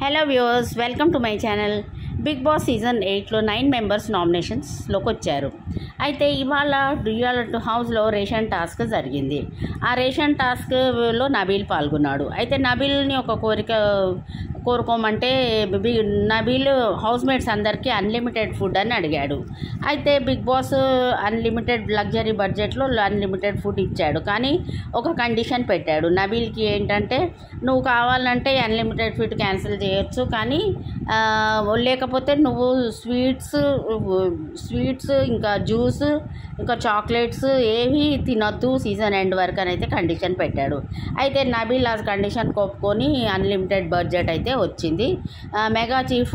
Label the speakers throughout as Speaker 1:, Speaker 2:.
Speaker 1: hello viewers welcome to my channel Bigg Boss season ఎయిట్లో nine members నామినేషన్స్లోకి వచ్చారు అయితే ఇవాళ డ్యూయల్ హౌస్లో రేషన్ టాస్క్ జరిగింది ఆ రేషన్ టాస్క్లో నబీల్ పాల్గొన్నాడు అయితే నబీల్ని ఒక కోరిక కోరుకోమంటే బి- నబీల్ హౌస్ మేట్స్ అందరికీ అన్లిమిటెడ్ ఫుడ్ అని అడిగాడు అయితే బిగ్ బాస్ అన్లిమిటెడ్ లగ్జరీ బడ్జెట్లో అన్లిమిటెడ్ ఫుడ్ ఇచ్చాడు కానీ ఒక కండిషన్ పెట్టాడు నబీల్కి ఏంటంటే నువ్వు కావాలంటే అన్లిమిటెడ్ ఫుడ్ క్యాన్సిల్ చేయొచ్చు కానీ ఆ, లేకపోతే నువ్వు స్వీట్స్ స్వీట్స్ ఇంకా జ్యూస్ ఇంకా చాక్లెట్స్ ఏవి తినొద్దు సీజన్ ఎండ్ వరకు అని అయితే కండిషన్ పెట్టాడు అయితే నబీల్ ఆ కండిషన్ ఒప్పుకొని అన్లిమిటెడ్ బడ్జెట్ అయితే వచ్చింది ఆ, మెగా చీఫ్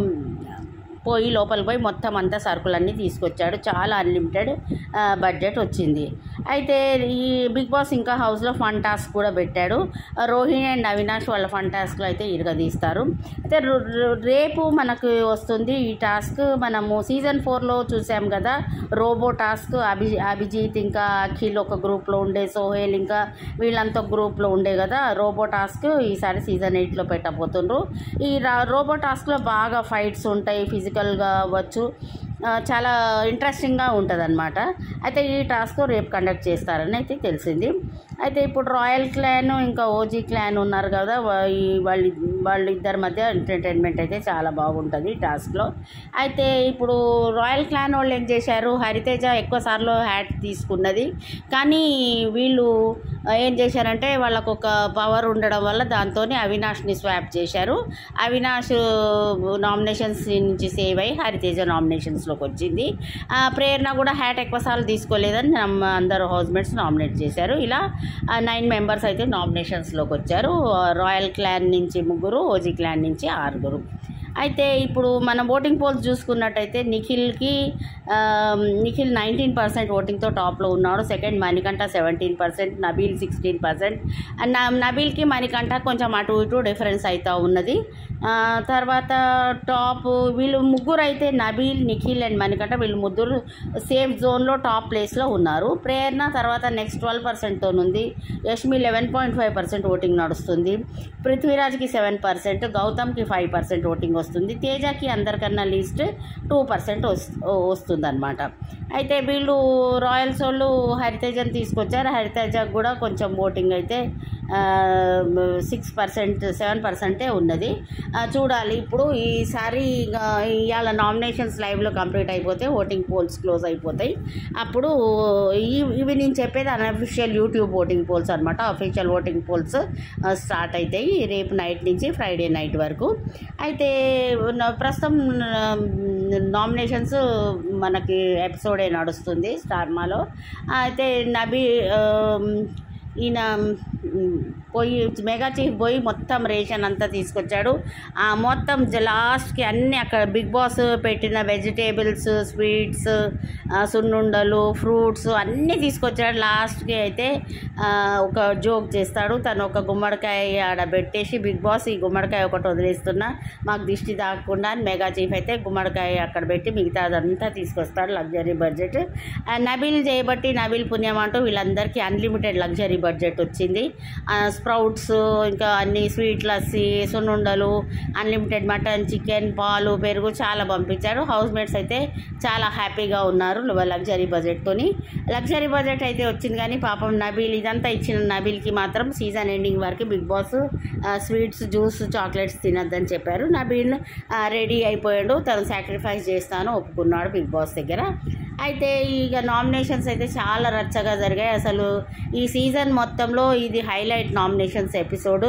Speaker 1: పోయి లోపలికి పోయి మొత్తం అంతా సరుకులన్నీ తీసుకొచ్చాడు చాలా అన్లిమిటెడ్ బడ్జెట్ వచ్చింది అయితే ఈ బిగ్ బాస్ ఇంకా హౌస్లో ఫన్ టాస్క్ కూడా పెట్టాడు రోహిణి అండ్ అవినాష్ వాళ్ళ ఫన్ టాస్క్లో అయితే ఇరగదీస్తారు అయితే రు- రు- రేపు మనకు వస్తుంది ఈ టాస్క్ మనము సీజన్ ఫోర్లో చూసాం కదా రోబో టాస్క్ అభి అభిజిత్ ఇంకా అఖిల్ ఒక గ్రూప్లో ఉండే సోహేల్ ఇంకా వీళ్ళంతా ఒక గ్రూప్లో ఉండే కదా రోబో టాస్క్ ఈసారి సీజన్ ఎయిట్లో పెట్టబోతుండ్రు ఈ రా- రోబో టాస్క్లో బాగా ఫైట్స్ ఉంటాయి ఫిజికల్గా అవ్వచ్చు ఆ, చాలా ఇంట్రెస్టింగ్గా ఉంటుంది అనమాట అయితే ఈ టాస్క్ రేపు కండక్ట్ చేస్తారని అయితే తెలిసింది అయితే ఇప్పుడు రాయల్ క్లాన్ ఇంకా ఓజీ క్లాన్ ఉన్నారు కదా వా- ఈ వాళ్ళ వాళ్ళిద్దరి మధ్య ఎంటర్టైన్మెంట్ అయితే చాలా బాగుంటుంది ఈ టాస్క్లో అయితే ఇప్పుడు రాయల్ క్లాన్ వాళ్ళు ఏం చేశారు హరితేజ ఎక్కువ సార్లు హ్యాట్ తీసుకున్నది కానీ వీళ్ళు ఆ, ఏం చేశారంటే వాళ్ళకు ఒక పవర్ ఉండడం వల్ల దాంతో అవినాష్ని స్వాప్ చేశారు అవినాష్ నామినేషన్స్ నుంచి సేవ్ అయ్యి హరితేజ నామినేషన్స్లోకి వచ్చింది ఆ, ప్రేరణ కూడా హ్యాట్ ఎక్కువ సార్లు తీసుకోలేదని నమ్మ అందరూ హౌస్మేట్స్ నామినేట్ చేశారు ఇలా నైన్ మెంబర్స్ అయితే నామినేషన్స్లోకి వచ్చారు రాయల్ క్లాన్ నుంచి ముగ్గురు ఓజీ క్లాన్ నుంచి ఆరుగురు అయితే ఇప్పుడు మనం ఓటింగ్ పోల్స్ చూసుకున్నట్టయితే నిఖిల్కి ఆ, నిఖిల్ నైన్టీన్ పర్సెంట్ ఓటింగ్తో టాప్లో ఉన్నాడు second Manikanta seventeen percent Nabeel sixteen percent and నబీల్కి మణికంఠ కొంచెం అటు ఇటు డిఫరెన్స్ అవుతూ ఉన్నది ఆ, తర్వాత టాప్ వీళ్ళు ముగ్గురు అయితే నబీల్ నిఖిల్ అండ్ మణికంఠ వీళ్ళు ముగ్గురు సేఫ్ జోన్లో టాప్ ప్లేస్లో ఉన్నారు ప్రేరణ తర్వాత నెక్స్ట్ ట్వెల్వ్ పర్సెంట్తో ఉంది Yashmi eleven point five percent voting నడుస్తుంది పృథ్వీరాజ్కి సెవెన్ పర్సెంట్ గౌతమ్కి ఫైవ్ పర్సెంట్ ఓటింగ్ వస్తుంది తేజకి అందరికన్నా లీస్ట్ టూ పర్సెంట్ వస్తుంది అనమాట అయితే వీళ్ళు రాయల్స్ వాళ్ళు హరితేజని తీసుకొచ్చారు హరితేజకు కూడా కొంచెం ఓటింగ్ అయితే సిక్స్ పర్సెంట్ సెవెన్ పర్సెంటే ఉన్నది ఆ, చూడాలి ఇప్పుడు ఈసారి ఇక ఇవాళ నామినేషన్స్ లైవ్లో కంప్లీట్ అయిపోతే ఓటింగ్ పోల్స్ క్లోజ్ అయిపోతాయి అప్పుడు ఈ ఇవి నేను చెప్పేది అన్అఫిషియల్ యూట్యూబ్ ఓటింగ్ పోల్స్ అనమాట అఫీషియల్ ఓటింగ్ పోల్స్ స్టార్ట్ అవుతాయి రేపు నైట్ నుంచి ఫ్రైడే నైట్ వరకు అయితే న- ప్రస్తుతం నామినేషన్స్ మనకి ఎపిసోడే నడుస్తుంది స్టార్మాలో అయితే నబీ ఆ, ఈయన మ్, పోయి మెగా చీఫ్ పోయి మొత్తం రేషన్ అంతా తీసుకొచ్చాడు ఆ మొత్తం జ- లాస్ట్కి అన్ని అక్కడ బిగ్ బాస్ పెట్టిన వెజిటేబుల్స్ స్వీట్స్ ఆ, సున్నుండలు ఫ్రూట్స్ అన్నీ తీసుకొచ్చాడు లాస్ట్కి అయితే ఆ, ఒక జోక్ చేస్తాడు తను ఒక గుమ్మడికాయ ఆడ పెట్టేసి బిగ్ బాస్ ఈ గుమ్మడికాయ ఒకటి వదిలేస్తున్నా మాకు దిష్టి తాకకుండా అని మెగా చీఫ్ అయితే గుమ్మడికాయ అక్కడ పెట్టి మిగతా అదంతా తీసుకొస్తాడు లగ్జరీ బడ్జెట్ ఆ, నబీల్ చేయబట్టి నబీల్ పుణ్యం అంటూ వీళ్ళందరికీ అన్లిమిటెడ్ లగ్జరీ బడ్జెట్ వచ్చింది ఆ, స్ప్రౌట్స్ ఇంకా అన్ని స్వీట్ లస్సీ సున్నుండలు అన్లిమిటెడ్ మటన్ చికెన్ పాలు పెరుగు చాలా పంపించారు హౌస్ మేట్స్ అయితే చాలా హ్యాపీగా ఉన్నారు లగ్జరీ బడ్జెట్తోని లగ్జరీ బడ్జెట్ అయితే వచ్చింది కానీ పాపం నబీల్ ఇదంతా ఇచ్చిన నబీల్కి మాత్రం సీజన్ ఎండింగ్ వరకు Bigg Boss sweets juice chocolates తినొద్దని చెప్పారు నబీల్ రెడీ అయిపోయాడు తను సాక్రిఫైస్ చేస్తాను ఒప్పుకున్నాడు బిగ్ బాస్ దగ్గర అయితే ఇక నామినేషన్స్ అయితే చాలా రచ్చగా జరిగాయి అసలు ఈ సీజన్ మొత్తంలో ఇది highlight nominations episode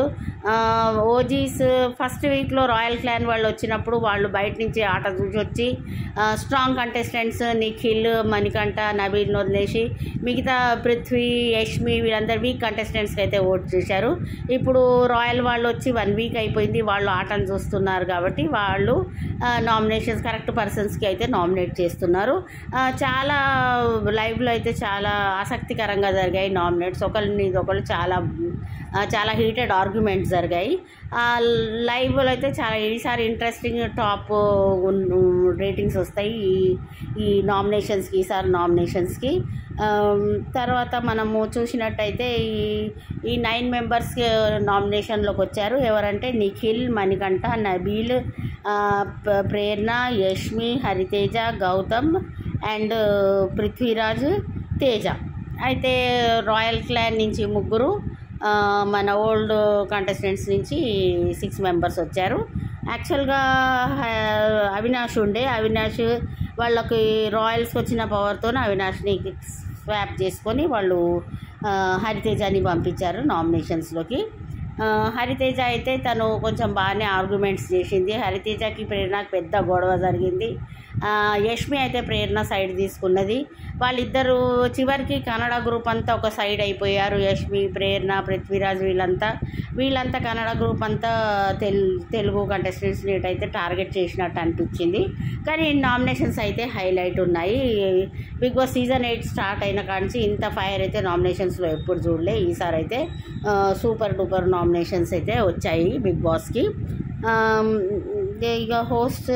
Speaker 1: OGs first వీక్లో రాయల్ క్లాన్ వాళ్ళు వచ్చినప్పుడు వాళ్ళు బయట నుంచి ఆట చూసి వచ్చి స్ట్రాంగ్ కంటెస్టెంట్స్ నిఖిల్ మణికంఠ నబీల్ని వదిలేసి మిగతా పృథ్వీ యష్మి వీళ్ళందరూ వీక్ కంటెస్టెంట్స్కి అయితే ఓట్ చేశారు ఇప్పుడు రాయల్ వాళ్ళు వచ్చి వన్ వీక్ అయిపోయింది వాళ్ళు ఆటను చూస్తున్నారు కాబట్టి వాళ్ళు నామినేషన్స్ కరెక్ట్ పర్సన్స్కి అయితే నామినేట్ చేస్తున్నారు ఆ, చాలా లైవ్లో అయితే చాలా ఆసక్తికరంగా జరిగాయి నామినేట్స్ ఒకరిని ఒకళ్ళు చాలా ఆ, చాలా హీటెడ్ ఆర్గ్యుమెంట్స్ జరిగాయి ఆ, లైవ్లో అయితే చాలా ఈసారి ఇంట్రెస్టింగ్ టాప్ రేటింగ్స్ వస్తాయి ఈ ఈ నామినేషన్స్కి ఈసారి నామినేషన్స్కి ఆమ్, తర్వాత మనము చూసినట్టయితే ఈ ఈ నైన్ మెంబర్స్ నామినేషన్లోకి వచ్చారు ఎవరంటే నిఖిల్ మణికంఠ నబీల్ ఆ, ప- ప్రేరణ యష్మి హరితేజ గౌతమ్ అండ్ పృథ్వీరాజ్ తేజ అయితే రాయల్ క్లాన్ నుంచి ముగ్గురు ఆ, మన ఓల్డ్ కంటెస్టెంట్స్ నుంచి సిక్స్ మెంబర్స్ వచ్చారు యాక్చువల్గా హ- అవినాష్ ఉండే అవినాష్ వాళ్ళకి రాయల్స్కి వచ్చిన పవర్తో అవినాష్ని స్వాప్ చేసుకొని వాళ్ళు ఆ, హరితేజని పంపించారు నామినేషన్స్లోకి ఆ, హరితేజ అయితే తను కొంచెం బాగానే ఆర్గ్యుమెంట్స్ చేసింది హరితేజకి ప్రేరణకి పెద్ద గొడవ జరిగింది ఆ, యష్మి అయితే ప్రేరణ సైడ్ తీసుకున్నది వాళ్ళిద్దరూ చివరికి కన్నడ గ్రూప్ అంతా ఒక సైడ్ అయిపోయారు యష్మి ప్రేరణ పృథ్వీరాజ్ వీళ్ళంతా వీళ్ళంతా కన్నడ గ్రూప్ అంతా తెల్ తెలుగు కంటెస్టెంట్స్ని అయితే టార్గెట్ చేసినట్టు అనిపించింది కానీ నామినేషన్స్ అయితే హైలైట్ ఉన్నాయి Bigg Boss season eight start అయిన కాంచి ఇంత ఫైర్ అయితే నామినేషన్స్లో ఎప్పుడు చూడలే ఈసారి అయితే ఆ, సూపర్ డూపర్ నామినేషన్స్ అయితే వచ్చాయి బిగ్ బాస్కి ఆమ్, ఇక హోస్ట్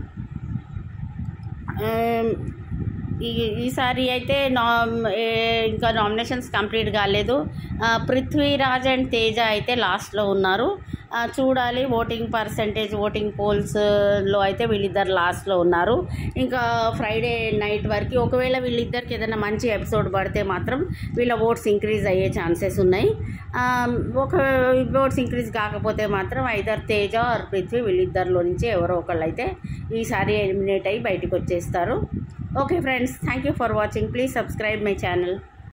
Speaker 1: ఆమ్, ఈ ఈసారి అయితే నా ఏ- ఇంకా నామినేషన్స్ కంప్లీట్ కాలేదు ఆ, పృథ్వీరాజ్ అండ్ తేజ అయితే లాస్ట్లో ఉన్నారు ఆ, చూడాలి ఓటింగ్ పర్సంటేజ్ ఓటింగ్ పోల్స్లో అయితే వీళ్ళిద్దరు లాస్ట్లో ఉన్నారు ఇంకా ఫ్రైడే నైట్ వరకు ఒకవేళ వీళ్ళిద్దరికి ఏదైనా మంచి ఎపిసోడ్ పడితే మాత్రం వీళ్ళ ఓట్స్ ఇంక్రీజ్ అయ్యే ఛాన్సెస్ ఉన్నాయి ఆ, ఒక ఓట్స్ ఇంక్రీజ్ కాకపోతే మాత్రం ఐదర్ తేజ ఆర్ పృథ్వీ వీళ్ళిద్దరిలో నుంచి ఎవరో ఒకళ్ళు అయితే ఈసారి ఎలిమినేట్ అయ్యి బయటకు వచ్చేస్తారు okay friends thank you for watching please subscribe my channel